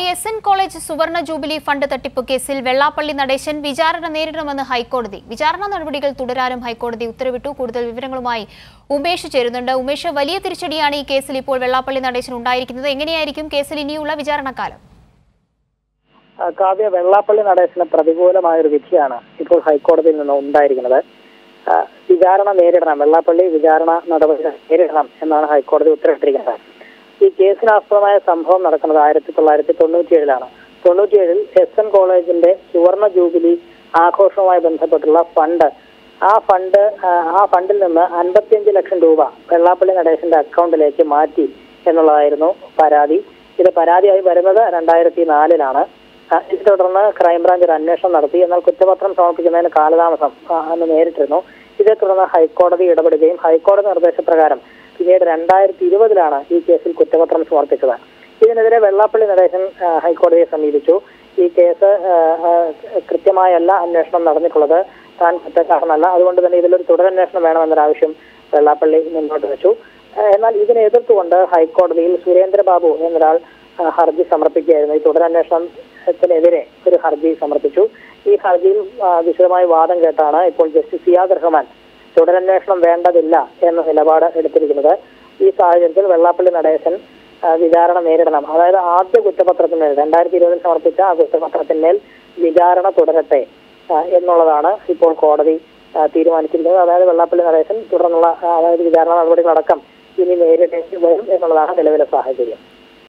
S N college സുവർണ jubilee fund തട്ടിപ്പ് കേസിൽ വെള്ളാപ്പള്ളി നടേശൻ വിചാരണ നേരിടണമെന്ന് ഹൈക്കോടതി വിചാരണ നടപടികൾ തുടരാനും ഹൈക്കോടതി ഉത്തരവിട്ടു കൂടുതൽ വിവരങ്ങളുമായി ഉമേഷ് ചേരുന്നുണ്ട് ഉമേഷ് വലിയ തിരിച്ചടിയാണ് ഈ കേസിൽ ഇപ്പോൾ വെള്ളാപ്പള്ളി നടേശൻ ഉണ്ടായിരിക്കുന്നത് എങ്ങനെയായിരിക്കും കേസിൽ ഇനിയുള്ള വിചാരണക്കാലം ആ, കാവ്യ വെള്ളാപ്പള്ളി നടേശന് പ്രതികൂലമായ ഒരു വിധിയാണ് ഇപ്പോൾ ഹൈക്കോടതിയിൽ നിന്ന് ഉണ്ടായിരിക്കുന്നത് ആ, വിചാരണ നേരിടണം വെള്ളാപ്പള്ളി വിചാരണ നടപടി നേരിടണം എന്നാണ് ഹൈക്കോടതി ഉത്തരവിട്ടിരിക്കുന്നത് ഈ കേസിനാസ്പദമായ സംഭവം നടക്കുന്നത് ആയിരത്തി തൊള്ളായിരത്തി തൊണ്ണൂറ്റിയേഴിലാണ് തൊണ്ണൂറ്റിയേഴിൽ എസ് എൻ കോളേജിന്റെ സുവർണ ജൂബിലി ആഘോഷവുമായി ബന്ധപ്പെട്ടുള്ള ഫണ്ട് ആ ഫണ്ട് ആ, ആ ഫണ്ടിൽ നിന്ന് അൻപത്തിയഞ്ച് ലക്ഷം രൂപ വെള്ളാപ്പള്ളി നടേശന്റെ അക്കൗണ്ടിലേക്ക് മാറ്റി എന്നുള്ളതായിരുന്നു പരാതി ഇത് പരാതിയായി വരുന്നത് രണ്ടായിരത്തി നാലിലാണ് ആ, ഇതേ തുടർന്ന് ക്രൈംബ്രാഞ്ച് ഒരു അന്വേഷണം നടത്തി എന്നാൽ കുറ്റപത്രം സമർപ്പിക്കുന്നതിന് കാലതാമസം ആ, അന്ന് നേരിട്ടിരുന്നു ഇതേ തുടർന്ന് ഹൈക്കോടതി ഇടപെടുകയും ഹൈക്കോടതി നിർദ്ദേശപ്രകാരം പിന്നീട് രണ്ടായിരത്തി ഇരുപതിലാണ് ഈ കേസിൽ കുറ്റപത്രം സമർപ്പിച്ചത് ഇതിനെതിരെ വെള്ളാപ്പള്ളി നടേശൻ ആ, ഹൈക്കോടതിയെ സമീപിച്ചു ഈ കേസ് ആ, ആ, കൃത്യമായല്ല അന്വേഷണം നടന്നിട്ടുള്ളത് താൻ കുറ്റക്കാരനല്ല അതുകൊണ്ട് തന്നെ ഇതിലൊരു തുടരന്വേഷണം വേണമെന്നൊരാവശ്യം വെള്ളാപ്പള്ളി മുന്നോട്ട് വെച്ചു ആ, എന്നാൽ ഇതിനെ എതിർത്തുകൊണ്ട് ഹൈക്കോടതിയിൽ സുരേന്ദ്രബാബു എന്നൊരാൾ ആ, ഹർജി സമർപ്പിക്കുകയായിരുന്നു ഈ തുടരന്വേഷണത്തിനെതിരെ ഒരു ഹർജി സമർപ്പിച്ചു ഈ ഹർജിയിൽ ആ, വിശദമായ വാദം കേട്ടാണ് ഇപ്പോൾ ജസ്റ്റിസ് സിയാദ് റഹ്മാൻ തുടരന്വേഷണം വേണ്ടതില്ല എന്ന നിലപാട് എടുത്തിരിക്കുന്നത് ഈ സാഹചര്യത്തിൽ വെള്ളാപ്പള്ളി നടേശൻ ആ, വിചാരണ നേരിടണം അതായത് ആദ്യ കുറ്റപത്രത്തിന്മേൽ രണ്ടായിരത്തി ഇരുപതിൽ സമർപ്പിച്ച ആ കുറ്റപത്രത്തിന്മേൽ വിചാരണ തുടരട്ടെ ആ, എന്നുള്ളതാണ് ഇപ്പോൾ കോടതി ആ, തീരുമാനിച്ചിരിക്കുന്നത് അതായത് വെള്ളാപ്പള്ളി നടേശൻ തുടർന്നുള്ള ആ, അതായത് വിചാരണ നടപടികളടക്കം ഇനി നേരിടേണ്ടി വരും എന്നുള്ളതാണ് നിലവിലെ സാഹചര്യം